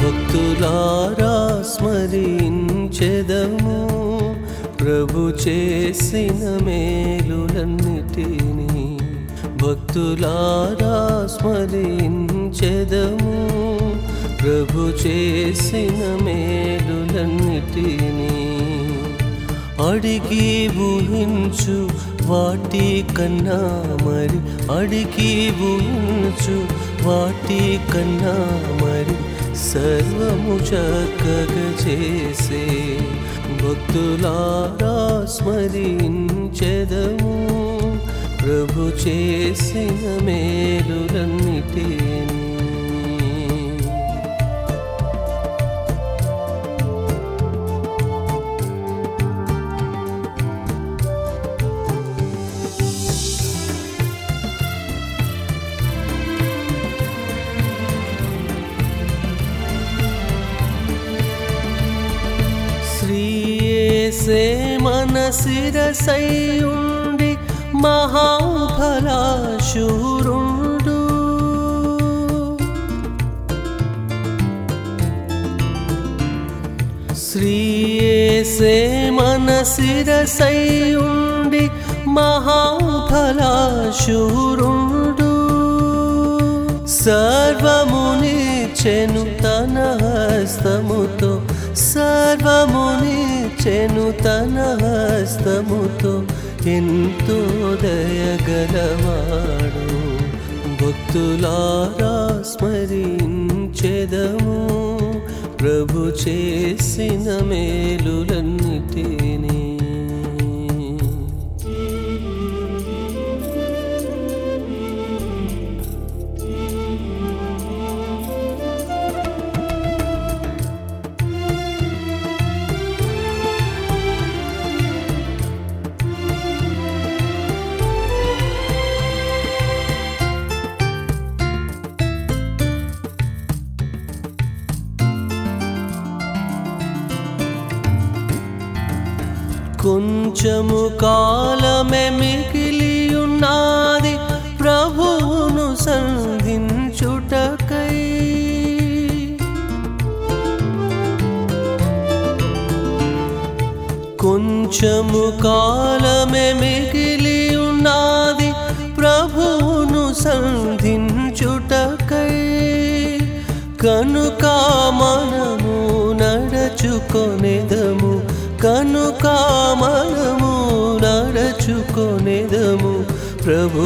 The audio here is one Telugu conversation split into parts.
భక్తులారా స్మరించెదము ప్రభు చేసిన మేలులన్నిటినీ భక్తులారా స్మరించెదము ప్రభు చేసిన మేలులన్నిటినీ అడిగి ఊహించు వాటి కన్నా మరి అడిగి ఊహించు వాటి కన్నా మరి సర్వము చక్కగా చేసే భక్తులారా స్మరించెదము ప్రభు చేసిన మేలులన్నిటినీ శ్రీయేసే మన శిరసైయుండి మహాఫలాశూరుండు శ్రీయేసే మన శిరసైయుండి మహాఫలాశూరుండు సర్వముని చెను తన హస్తముతో సర్వముని చెను తన హస్తముతో ఎంతో దయగలవాడు భక్తులారా స్మరించెదము ప్రభు చేసిన మేలులన్నిటినీ కొంచెము కాలమే మిగిలి ఉన్నది ప్రభువును సంధించుటకై కొంచెము కాలమే మిగిలి ఉన్నది ప్రభువును సంధించుటకై కనుక మనము నడచుకొనేదము కనుక మనము నడచుకొనేదము ప్రభు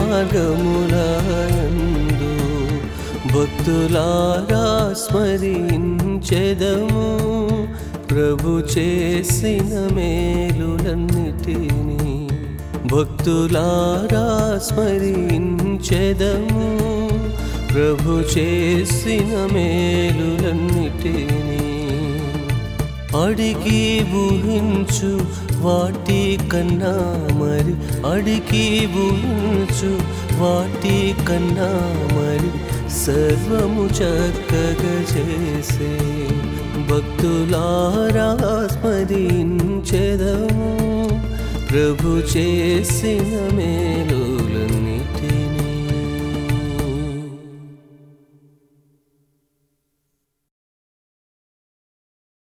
మార్గములందు భక్తులారా స్మరించెదము ప్రభు చేసిన మేలులన్నిటినీ భక్తులారా స్మరించెదము ప్రభు చేసిన మేలులన్నిటినీ అడిగి ఊహించు వాటి కన్నా మరి అడిగి ఊహించు వాటి కన్నా మరి సర్వము చక్కగా చేసే భక్తులారా స్మరించెదము ప్రభు చేసిన మేలులన్నిటినీ